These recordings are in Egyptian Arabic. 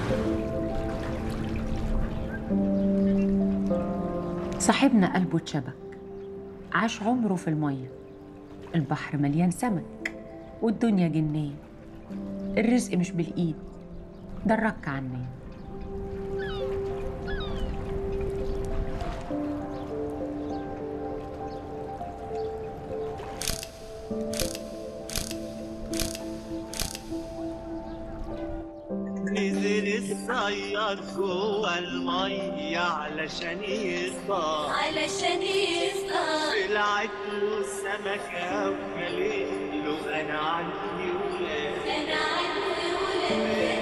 صاحبنا قلبه اتشبك عاش عمره في المية البحر مليان سمك والدنيا جنية الرزق مش بالإيد ده الرك عني نزل الصياد جوه المية علشان يصطاد علشان يصطاد طلعت له السمكة وقالت له أنا عندي ولاد انا عندي ولاد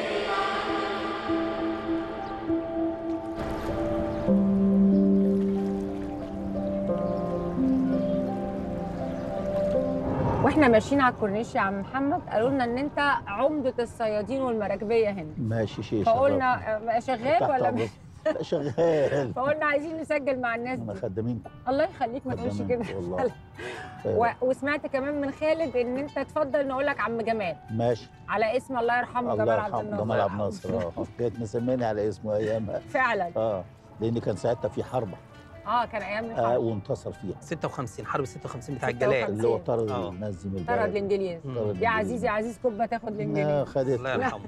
واحنا ماشيين على الكورنيش يا عم محمد قالوا لنا ان انت عمده الصيادين والمراكبيه هنا ماشي شيء فقلنا آه، شغال تحت ولا أمرك. مش لا شغال فقلنا عايزين نسجل مع الناس انا دي خدامينكم الله يخليك ما تقولش خدامين كده والله و... وسمعت كمان من خالد ان انت تفضل نقول لك عم جمال ماشي على اسم الله يرحمه الله جمال عبد يرحمه الناصر جمال عبد الناصر اه كانت مسميني على اسمه ايامها فعلا اه لان كان ساعتها في حرب اه كان ايام آه الحرب وانتصر فيها 56 حرب 56 بتاع 56. الجلال اللي هو طرد آه. الناس دي من طرد البلد الانجليز مم. طرد يا الإنجليز. عزيز يا عزيز كوبا تاخد لا الانجليز خدت الله يرحمه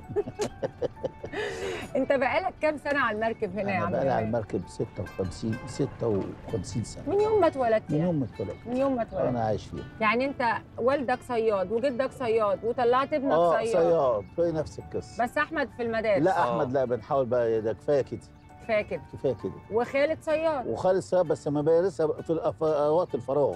انت بقالك كام سنه على المركب هنا يا انا عم بقالي على جمال المركب 56 56 سنه من يوم ما اتولدت من يعني. يوم ما اتولدت من يوم ما اتولدت انا عايش فيها يعني انت والدك صياد وجدك صياد وطلعت ابنك اه صياد صياد في نفس القصه بس احمد في المدارس لا آه. احمد لا بنحاول بقى ده كفايه كده كفايه كده كفايه كده وخالد صياد وخالد صياد بس ممارسها في الأف- اوقات الفراغ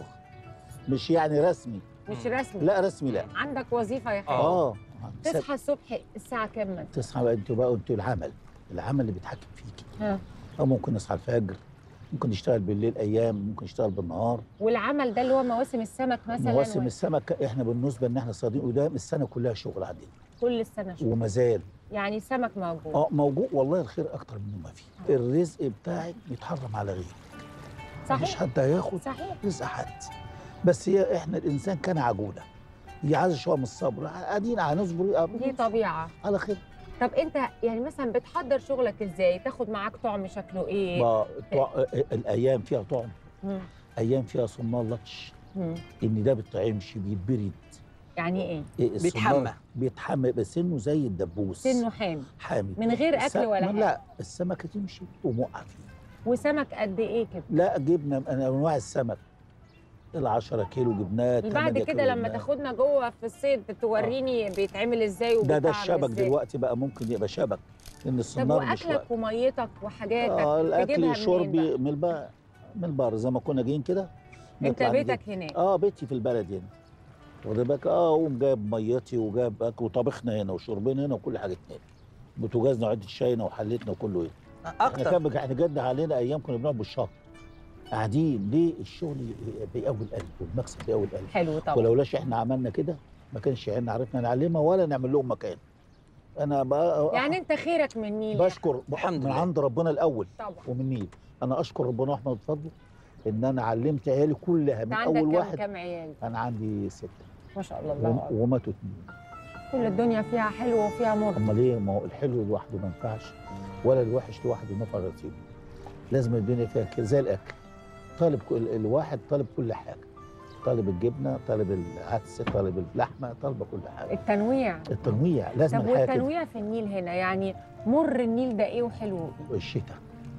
مش يعني رسمي مش رسمي لا رسمي لا عندك وظيفه يا خالد اه تصحى الصبح الساعه كام مثلا؟ تصحى بقى انتوا بقى انتوا العمل العمل اللي بيتحكم فيكي ها. اه ممكن نصحى الفجر ممكن نشتغل بالليل ايام ممكن نشتغل بالنهار والعمل ده اللي هو مواسم السمك مثلا مواسم و- السمك احنا بالنسبه ان احنا صيادين قدام السنه كلها شغل عندنا كل السنه شغل وما زال يعني سمك موجود اه موجود والله الخير اكتر منه ما فيه الرزق بتاعك بيتحرم على غيرك مفيش صحيح حد هياخد صحيح رزق حد بس هي احنا الانسان كان عجوله يعز شويه من الصبر قاعدين هنصبر دي طبيعه على خير طب انت يعني مثلا بتحضر شغلك ازاي تاخد معاك طعم شكله ايه ما طع... الايام فيها طعم مم. ايام فيها صمال لطش مم. ان ده بيطعمش بيتبرد يعني ايه إيه الصمال بيتحمى. بيتحمى بس سنه زي الدبوس سنه حامي حامي من غير الس- اكل ولا ما حاجه لا السمكه تمشي وموقع فيه وسمك قد ايه كده لا جبنا من انواع السمك ال 10 كيلو جبناه بعد 8 كده كيلو لما جبناه. تاخدنا جوه في الصيد توريني بيتعمل ازاي ده ده وبيتعمل الشبك إزاي. دلوقتي بقى ممكن يبقى شبك لان طب الصنار مش واكلك وميتك وحاجاتك اه الاكل تجيبها منين شربي بقى؟ من البحر من البحر زي ما كنا جايين كده انت نطلع نجيب- بيتك هناك اه بيتي في البلد هنا واخد بالك اه اقوم جايب ميتي وجايب اكل وطبخنا هنا وشربنا هنا وكل حاجتنا هنا بوتاجازنا وعده شاينا وحلتنا وكله هنا احنا اكتر كان احنا جد علينا ايام كنا بنقعد بالشهر قاعدين ليه الشغل بيقوي القلب والمكسب بيقوي القلب حلو طبعا ولولاش احنا عملنا كده ما كانش عيالنا عرفنا نعلمها ولا نعمل لهم مكان انا بقى يعني انت خيرك من النيل بشكر الحمد من لله. عند ربنا الاول طبعا ومن النيل انا اشكر ربنا واحمد بفضله ان انا علمت عيالي كلها انت من عندك اول كام واحد كام عيال انا عندي سته ما شاء الله الله وم- أكبر. وماتوا اتنين كل الدنيا فيها حلو وفيها مر امال ايه ما هو الحلو لوحده ما ينفعش ولا الوحش لوحده نفع رتيب لازم الدنيا فيها كده زي الاكل طالب كل الواحد طالب كل حاجه طالب الجبنه طالب العدس طالب اللحمه طالب كل حاجه التنويع التنويع لازم طب الحياه كده والتنويع في النيل هنا يعني مر النيل ده ايه وحلو ايه الشتاء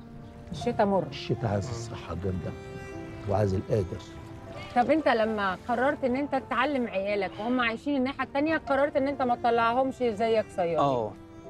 الشتاء مر الشتاء عايز الصحه الجامده وعايز القادر طب انت لما قررت ان انت تعلم عيالك وهم عايشين الناحيه التانية قررت ان انت ما تطلعهمش زيك صياد اه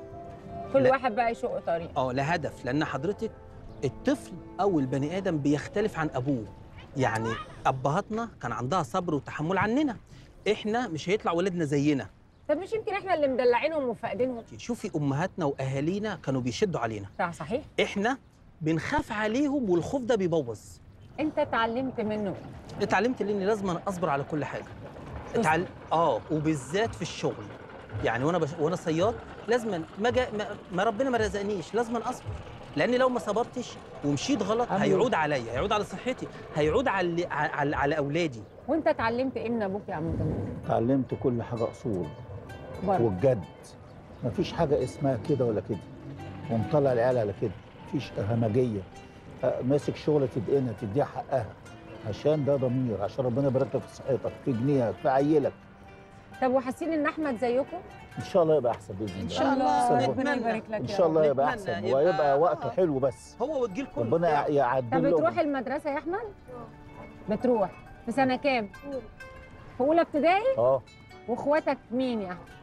كل لا. واحد بقى يشق طريق اه لهدف لان حضرتك الطفل او البني ادم بيختلف عن ابوه يعني ابهاتنا كان عندها صبر وتحمل عننا احنا مش هيطلع ولادنا زينا طب مش يمكن احنا اللي مدلعينهم وفاقدينهم شوفي امهاتنا واهالينا كانوا بيشدوا علينا صح صحيح احنا بنخاف عليهم والخوف ده بيبوظ انت اتعلمت منه ايه اتعلمت اني لازم أنا اصبر على كل حاجه اتعل... اه وبالذات في الشغل يعني وانا بش... وانا صياد لازم ما, جا... ما... ما ربنا ما رزقنيش لازم اصبر لان لو ما صبرتش ومشيت غلط عامل هيعود عليا هيعود على صحتي هيعود على على, على اولادي وانت اتعلمت ايه من ابوك يا عم جمال اتعلمت كل حاجه اصول برضه والجد مفيش حاجه اسمها كده ولا كده ومطلع العيال على كده مفيش همجيه آه، ماسك شغله تدقنها تديها حقها عشان ده ضمير عشان ربنا يبارك لك في صحتك في جنيهك في عيلك طب وحاسين ان احمد زيكم ان شاء الله يبقى احسن باذن الله إن شاء الله أحسن ربنا نتمنى. يبارك لك ان يا شاء رب. الله يبقى نتمنى احسن يبقى- ويبقى وقته آه. حلو بس هو والجيل كله ربنا بتاعه. طب يعدل بتروح له المدرسه يا احمد بتروح في سنه كام في اولى ابتدائي اه واخواتك مين يا احمد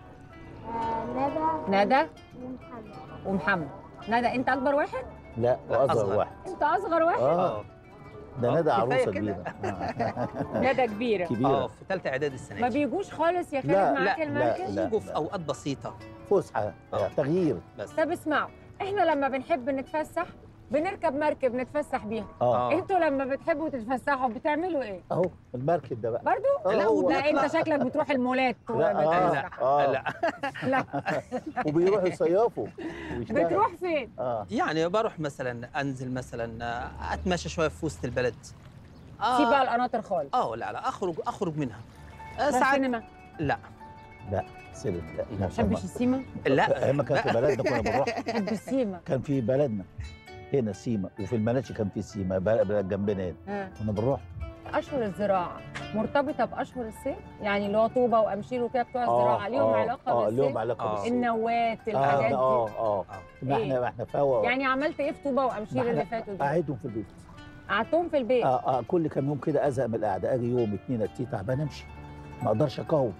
ندى ندى ومحمد ومحمد ندى انت اكبر واحد لا لا، واصغر أصغر. واحد انت اصغر واحد اه اه ده آه، ندى كفاية عروسه كده. كبيره آه. ندى كبيره اه كبيره في ثالثه اعدادي السنه ما دي بيجوش خالص يا خالد لا، معاك لا، المركز لا. يجوا في اوقات بسيطه فسحه آه. تغيير بس طب اسمعوا احنا لما بنحب نتفسح بنركب مركب نتفسح بيها اه آه. انتوا لما بتحبوا تتفسحوا بتعملوا ايه اهو المركب ده بقى برضو آه، لا، هو- لا انت شكلك بتروح المولات لا وبتتفسح. اه اه لا لا وبيروحوا يصيفوا ويشتغلوا. بتروح فين اه يعني بروح مثلا انزل مثلا آه، اتمشى شويه في وسط البلد سيب بقى القناطر خالص اه لا لا اخرج اخرج منها آه، تروح ساعات سينما لا لا سيبك لا ما لا بتحبش السيما لا ايام ما كان في بلدنا كنا بنروح بتحب السيما كان في بلدنا هنا سيما وفي المناتش كان في سيما بلد بلد جنبنا هنا ها. كنا بنروح اشهر الزراعه مرتبطه باشهر الصيف يعني اللي هو طوبه وامشير وكده بتوع الزراعه ليهم علاقه اه بالصيف ليهم علاقه آه. بالصيف النوات اه الحاجات اه دي اه ما إيه؟ احنا ما احنا فوا يعني عملت ايه في طوبه وامشير اللي فاتوا دول قاعدهم في البيت قعدتهم في البيت اه اه كل كام يوم كده ازهق من القعده اجي يوم اتنين اتنين تعبان امشي ما اقدرش اقاوم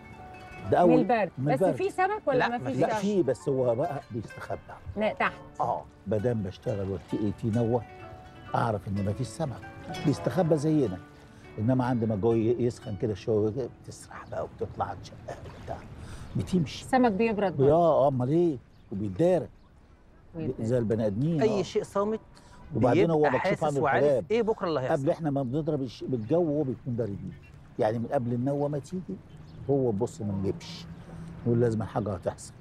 ده من اول البرد من بس البرد. في سمك ولا لا، ما فيش مفيش. لا سمك في بس هو بقى بيستخبى لا تحت اه ما دام بشتغل وقت في نوه اعرف ان مفيش سمك بيستخبى زينا انما عند ما الجو يسخن كده شويه كده بتسرح بقى وبتطلع على الشقه وبتاع بتمشي السمك بيبرد برضه. اه امال ايه وبيتدارى ويتدارى. زي البني ادمين اي آه. شيء صامت وبعدين هو بيبقى مكشوف حاسس عنه وعارف الكلام ايه بكره اللي هيحصل قبل احنا ما بنضرب الش- بالجو وهو بيكون باردين يعني من قبل النوه ما تيجي هو بص ما نجيبش نقول لازم حاجه هتحصل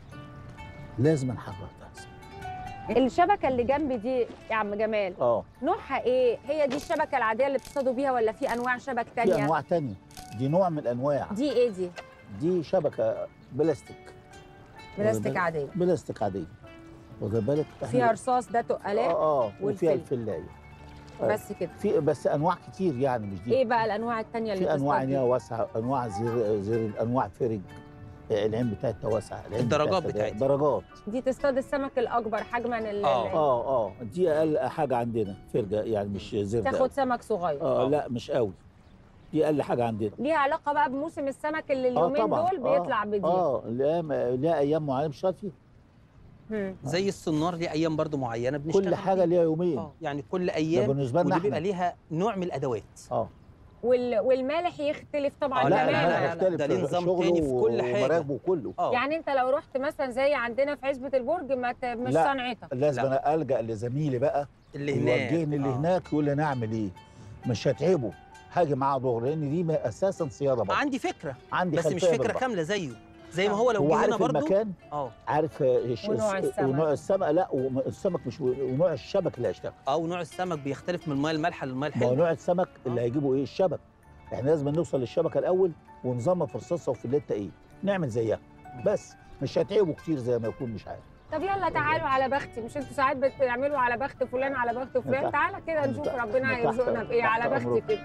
لازم حاجه هتحصل الشبكه اللي جنبي دي يا عم جمال اه نوعها ايه هي دي الشبكه العاديه اللي بتصطادوا بيها ولا في انواع شبك في تانية انواع تانية دي نوع من الانواع دي ايه دي دي شبكه بلاستيك بلاستيك بالك؟ عاديه بلاستيك عاديه واخد بالك إحنا- فيها رصاص ده تقلات اه اه وفيها والفل. الفلايه بس كده في بس انواع كتير يعني مش دي ايه بقى الانواع التانية اللي في انواع بتصطاد عينيها بيها؟ واسعه انواع زر زر انواع فرج العين بتاعتها واسعه العين الدرجات بتاعتها بتاعتها. درجات دي تصطاد السمك الاكبر حجما ال- آه. ال- اه اه دي اقل حاجه عندنا فرجه يعني مش زرد تاخد أوي. سمك صغير اه آه. لا مش قوي دي اقل حاجه عندنا ليها علاقه بقى بموسم السمك اللي اليومين طبعاً. دول بيطلع بدي اه لا ما- لا ايام معينه مش شرط فيها مم. زي السنار ليه ايام برضو معينه بنشتغل كل حاجه فيها. ليها يومين اه يعني كل ده ايام بالنسبه لنا ودي بيبقى احنا ليها نوع من الادوات اه وال... والمالح يختلف طبعا آه، لا لا، لا لا، لا لا، يختلف ده ليه نظام شغله تاني في كل حاجة. ومراكبه كله اه يعني انت لو رحت مثلا زي عندنا في عزبه البرج ما ت... مش لا. صنعتك لازم لا. انا الجا لزميلي بقى اللي هناك يوجهني اللي آه. هناك يقول لي نعمل ايه مش هتعبه هاجي معاه ظهر لان دي ما- اساسا صياده برضه عندي فكره عندي بس مش خلفية فكره بالبحر. كامله زيه زي ما هو لو هو جه هنا عارف برضو المكان اه عارف الش- ونوع الس- السمك. ونوع السمك لا وم- السمك مش ونوع الشبك اللي هيشتغل او نوع السمك بيختلف من الميه المالحه للميه ما هو الحلوه نوع السمك اللي آه. هيجيبه ايه الشبك احنا لازم نوصل للشبكه الاول ونظامها في رصاصه وفيليتا ايه نعمل زيها بس مش هتعبوا كتير زي ما يكون مش عارف طب يلا تعالوا على بختي مش انتوا ساعات بتعملوا على بخت فلان على بخت فلان تحت- تعالى كده نشوف تحت- ربنا تحت- هيرزقنا بايه تحت على بختي أمرك. كده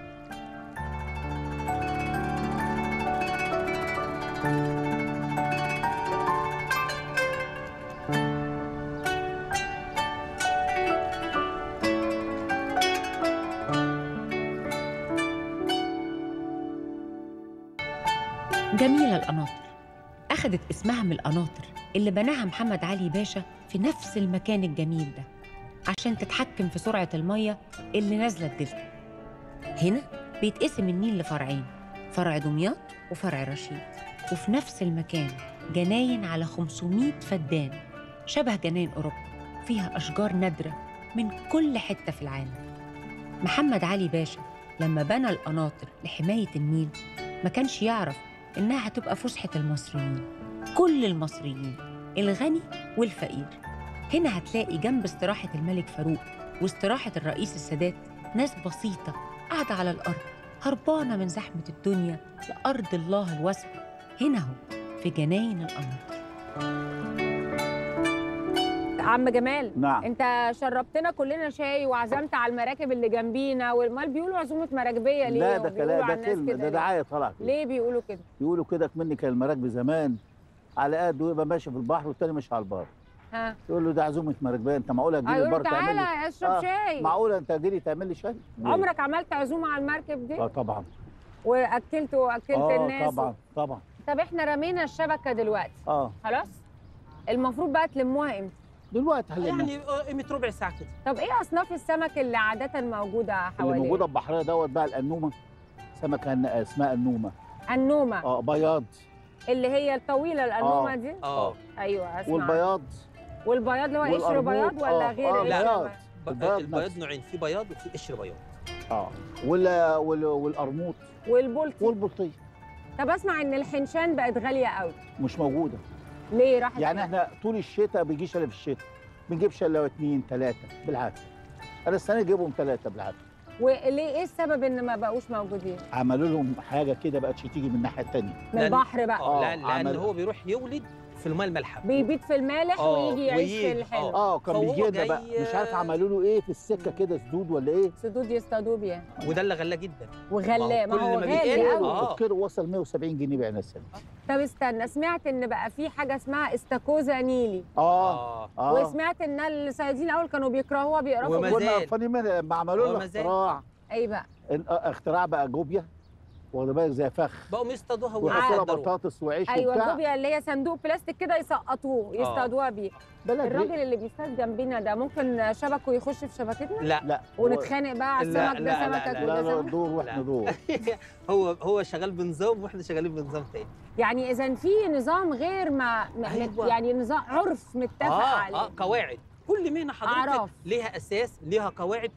جميلة القناطر أخدت اسمها من القناطر اللي بناها محمد علي باشا في نفس المكان الجميل ده عشان تتحكم في سرعة المية اللي نازلة الدلتا هنا بيتقسم النيل لفرعين فرع دمياط وفرع رشيد وفي نفس المكان جناين على 500 فدان شبه جناين أوروبا فيها أشجار نادرة من كل حتة في العالم محمد علي باشا لما بنى القناطر لحماية النيل ما كانش يعرف إنها هتبقى فسحة المصريين كل المصريين الغني والفقير هنا هتلاقي جنب استراحة الملك فاروق واستراحة الرئيس السادات ناس بسيطة قاعدة على الأرض هربانة من زحمة الدنيا لأرض الله الواسعة هنا هو في جناين القناطر عم جمال نعم انت شربتنا كلنا شاي وعزمت على المراكب اللي جنبينا والمال بيقولوا عزومه مراكبيه ليه لا ده وبيقولوا كلام على ده الناس كلمه كده ده ليه؟ دعايه طلع كده. ليه بيقولوا كده يقولوا كده مني كان المراكب زمان على قد ويبقى ماشي في البحر والتاني ماشي على البر ها يقول له ده عزومه مراكبيه انت معقوله اه تجيلي يقولوا البر تعمل لي تعالى اشرب آه، شاي معقوله انت جيلي تعمل لي شاي ليه؟ عمرك عملت عزومه على المركب دي اه طبعا واكلت واكلت اه الناس طبعا طبعا طب احنا رمينا الشبكه دلوقتي اه خلاص المفروض بقى تلموها امتى دلوقتي حلينا يعني قيمه ربع ساعه كده طب ايه اصناف السمك اللي عاده موجوده اللي حوالينا موجوده في بحريه دوت بقى الانومه سمكه هن- اسمها النومه النومه اه بياض اللي هي الطويله الانومه آه. دي اه ايوه اسمع والبياض والبياض اللي هو قشر والأرجوط. بياض ولا آه، غير آه، قشر بياض. بياض؟ ب- البياض البياض نفسه. نوعين في بياض وفي قشر بياض اه وال وال والقرموط والبولتي والبلطيه طب اسمع ان الحنشان بقت غاليه قوي مش موجوده ليه راحت يعني فين؟ احنا طول الشتاء بيجيش الا في الشتاء بنجيب شله اثنين ثلاثه بالعافيه انا السنه جايبهم ثلاثه بالعافيه وليه ايه السبب ان ما بقوش موجودين عملوا لهم حاجه كده بقتش تيجي من الناحيه الثانيه من لأن- البحر بقى اه آه، لان لان عمل- هو بيروح يولد في الماء المالحه بيبيت في المالح آه، ويجي يعيش في ويجي، الحلو اه كان فهو بيجي لنا بقى جاي- مش عارف عملوا له ايه في السكه كده سدود ولا ايه سدود يصطادوه بيها وده اللي غلاه جدا وغلاه ما كل هو ما غالي بيقل- قوي آه. الكيلو كيلو وصل 170 جنيه بعنا السنه طب استنى سمعت ان بقى في حاجه اسمها استاكوزا نيلي اه اه اه وسمعت ان الصيادين الاول كانوا بيكرهوها بيقرفوا وما منها. كنا زال. فاني منها لما عملوا وما له زال. اختراع ايه بقى ان- آه، اختراع بقى جوبيا واخد بالك زي فخ بقوا يصطادوها ويحطوا لها ويصدروها بطاطس وعيش ايوه وبتاع الجوبيا اللي هي صندوق بلاستيك كده يسقطوه يصطادوها بيه بلد الراجل اللي بيصطاد جنبنا ده ممكن شبكه يخش في شبكتنا لا لا ونتخانق بقى على لا، السمك لا، ده لا، سمكك لا، لا وده لا سمك دور واحنا لا. دور هو هو شغال بنظام واحنا شغالين بنظام تاني يعني اذا في نظام غير ما ما- أيوة. يعني نظام عرف متفق اه عليه اه قواعد كل مهنه حضرتك أعراف. ليها اساس ليها قواعد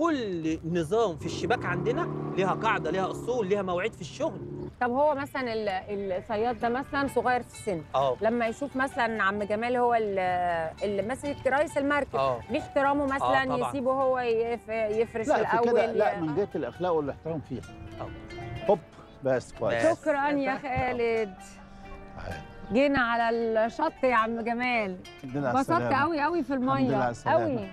كل نظام في الشباك عندنا ليها قاعده ليها اصول ليها مواعيد في الشغل طب هو مثلا ال- الصياد ده مثلا صغير في السن اه لما يشوف مثلا عم جمال هو ال- اللي ماسك رئيس المركب اه ليه احترامه مثلا طبعاً. يسيبه هو يف- يفرش لا في الاول كده لا ي- من جهه الاخلاق والاحترام فيها آه. هوب بس كويس بس. شكرا يا خالد جينا على الشط يا عم جمال الحمد لله على انبسطت السلامة. قوي قوي في الحمد لله الميه على السلامة. قوي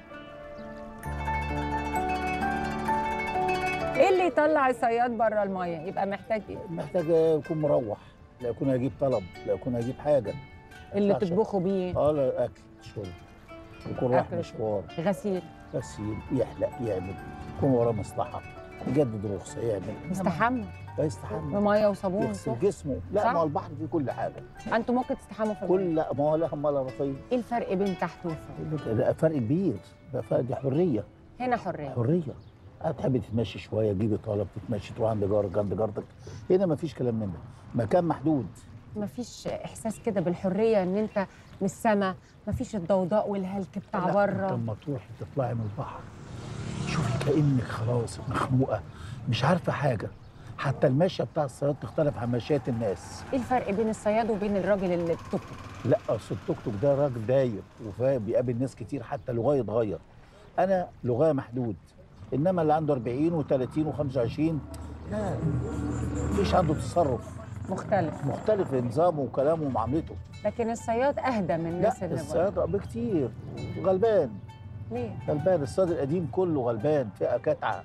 ايه اللي يطلع الصياد بره الميه يبقى محتاج ايه محتاج يكون مروح لا يكون هيجيب طلب لا يكون هيجيب حاجه اللي عشان- تطبخوا بيه اه لا اكل شرب يكون رايح أكل مشوار غسيل غسيل يحلق يعمل يكون وراه مصلحه يجدد رخصه يعمل يستحمى لا يستحمى بميه وصابون يغسل وصف. جسمه لا صح؟ ما هو البحر فيه كل حاجه انتوا ممكن تستحموا في الميه كل لا ما هو لا هم لا رفيع ايه الفرق بين تحت وفوق ده فرق كبير ده فرق دي حريه هنا حريه حريه هتحب تتمشي شويه تجيبي طلب تتمشي تروح عند جارك عند جارتك هنا ما فيش كلام من ده مكان محدود مفيش احساس كده بالحريه ان انت من السما مفيش الضوضاء والهلك بتاع لا، بره لما تروحي تطلعي من البحر شوفي كانك خلاص مخنوقه مش عارفه حاجه حتى المشيه بتاع الصياد تختلف عن مشيات الناس ايه الفرق بين الصياد وبين الراجل اللي بتوك لا اصل التوك توك ده راجل داير وفاهم بيقابل ناس كتير حتى لغايه يتغير انا لغايه محدود انما اللي عنده 40 و30 و25 لا مفيش عنده تصرف مختلف مختلف في نظامه وكلامه ومعاملته لكن الصياد اهدى من الناس لا اللي بره الصياد بكتير غلبان ليه غلبان الصياد القديم كله غلبان فئه كاتعه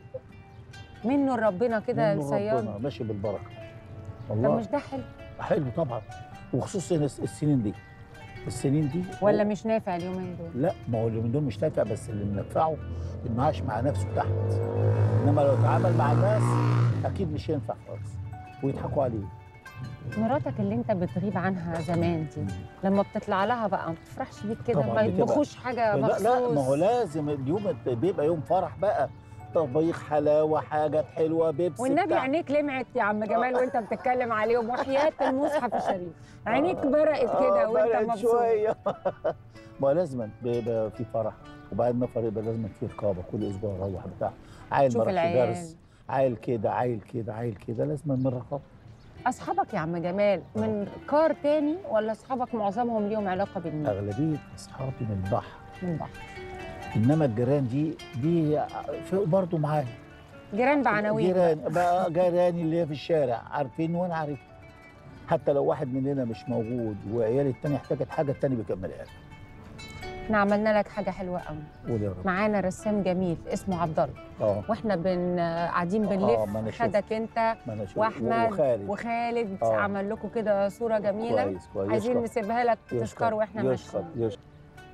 منه ربنا كده منه الصياد ربنا ماشي بالبركه طب والله مش ده حلو حلو طبعا وخصوصا الس- السنين دي السنين دي ولا هو- مش نافع اليومين دول لا ما هو اللي من دول مش نافع بس اللي منفعه انه عاش مع نفسه تحت انما لو اتعامل مع الناس اكيد مش ينفع خالص ويضحكوا عليه مراتك اللي انت بتغيب عنها زمان دي لما بتطلع لها بقى ما بتفرحش بيك كده طبعاً ما بتبقى- يطبخوش حاجه لا مخصوص لا ما هو لازم اليوم الت- بيبقى يوم فرح بقى طبيخ حلاوه حاجات حلوه بيبسي والنبي بتاع. عينيك لمعت يا عم جمال وانت بتتكلم عليهم وحياه المصحف الشريف عينيك برقت كده آه، وانت برقت مبسوط شويه ما هو لازم بيبقى في فرح وبعد ما فرح يبقى لازم في رقابه كل اسبوع يروح بتاع عيل شوف ما راحش العيال. درس عيل كده عيل كده عيل كده لازم من رقابه اصحابك يا عم جمال من كار تاني ولا اصحابك معظمهم ليهم علاقه بالنيل اغلبيه اصحابي من البحر من بعض انما الجيران دي دي في برضه معايا جيران بعناوين جيران بقى جيراني اللي هي في الشارع عارفين وانا عارف حتى لو واحد مننا مش موجود وعيالي التاني احتاجت حاجه التاني بيكملها لي احنا عملنا لك حاجه حلوه قوي قول يا رب معانا رسام جميل اسمه عبد الله اه واحنا بن قاعدين آه، بنلف ما أنا شفت. خدك انت ما انا شوف واحمد وخالد وخالد آه. عمل لكم كده صوره جميله كويس كويس عايزين يشكر. نسيبها لك يشكر. تذكار واحنا يشكر ماشيين يشكر.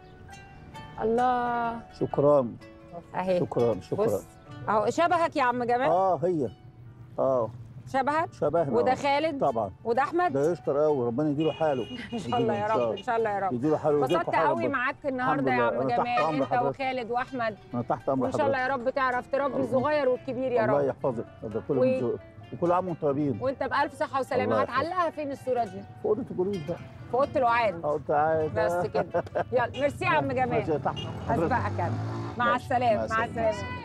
الله شكرا اهي شكرا شكرا بص اهو شبهك يا عم جمال اه هي اه شبهك شبهنا وده آه. خالد طبعا وده احمد ده يشكر قوي ربنا يديله حاله ان شاء الله يا رب ان شاء الله يا رب يديله حاله ويجيب انبسطت حاله قوي برضه. معاك النهارده يا لله. عم أنا تحت جمال أمر انت حضرتك. وخالد واحمد انا تحت امر وان شاء الله حضرتك يا رب تعرف تربي الله. الصغير والكبير يا الله رب يحفظك ده كل و- من ذوق. وكل عام وانتم طيبين وانت بالف صحه وسلامه الله يحفظك. هتعلقها فين الصوره دي في اوضه الجلوس بقى في اوضه الوعاد اه تعالى بس كده يلا ميرسي يا عم جمال ماشي، تحت حضرتك. هسبقك انا مع ماشي. السلامه مع مع السلامة. السلامه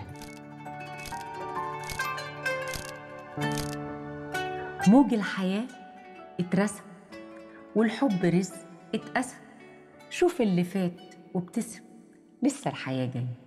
موج الحياة اترسم والحب رزق اتقسم شوف اللي فات وابتسم لسه الحياة جاية